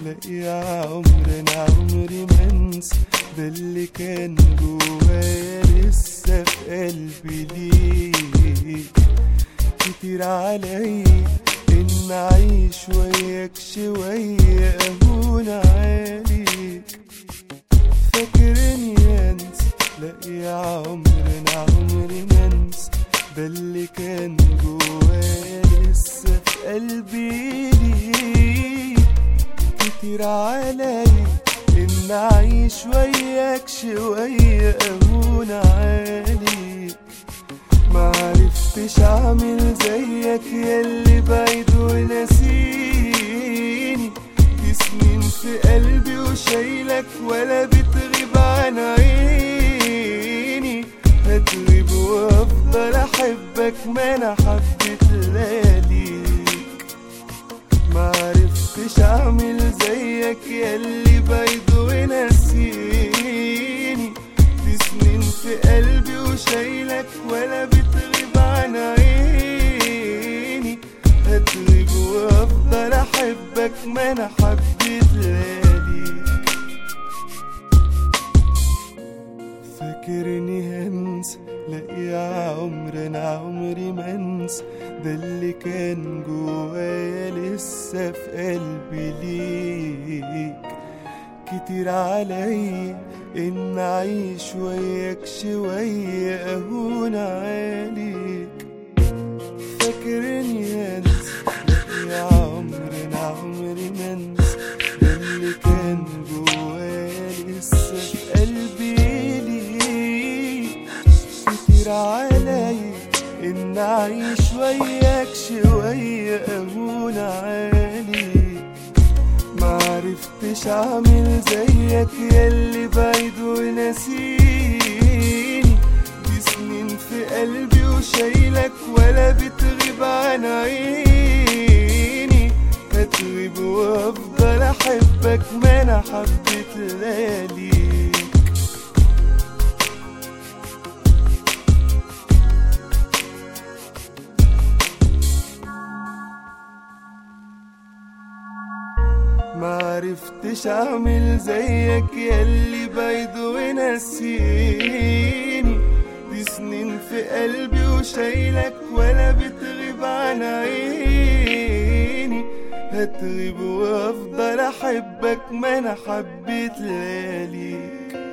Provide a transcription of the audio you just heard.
لا يا عمر انا عمري ما انسى ده اللي كان جوايا لسه في قلبي ليك كتير عليا ان اعيش وياك شوية اهون عليك فاكرني انسى لا يا عمر انا عمري ما انسى ده اللي كان جوايا لسه في قلبي ليك كتير عليا ان اعيش وياك شوية اهون عليك معرفتش اعمل زيك ياللي بعيد ونسيني في سنين في قلبي وشايلك ولا بتغيب عن عيني هتغيب وافضل احبك ما انا حبيت لياليك معرفتش اعمل زيك ياللي بعيد ونسيني في سنين في قلبي وشايلك ولا بتغيب عن عيني هتغيب وافضل احبك ما انا حبيت لياليك فاكرني هنسى لا يا عمر انا عمري ما انسى ده اللي كان جوايا لسه في قلبي ليك كتير عليا ان اعيش وياك شوية اهون عليك فاكرني انسى لا يا عمر انا عمري ما انسى ده اللي كان جوايا لسه في قلبي ليك كتير عليا ان اعيش وياك شوية اهون عليك معرفتش اعمل زيك ياللي بعيد ونسيني دي سنين في قلبي وشايلك ولا بتغيب عن عيني هتغيب وافضل احبك ما انا حبيت لياليك معرفتش اعمل زيك ياللي بعيد ونسيني دي سنين في قلبي وشايلك ولا بتغيب عن عيني هتغيب وافضل احبك ما انا حبيت لياليك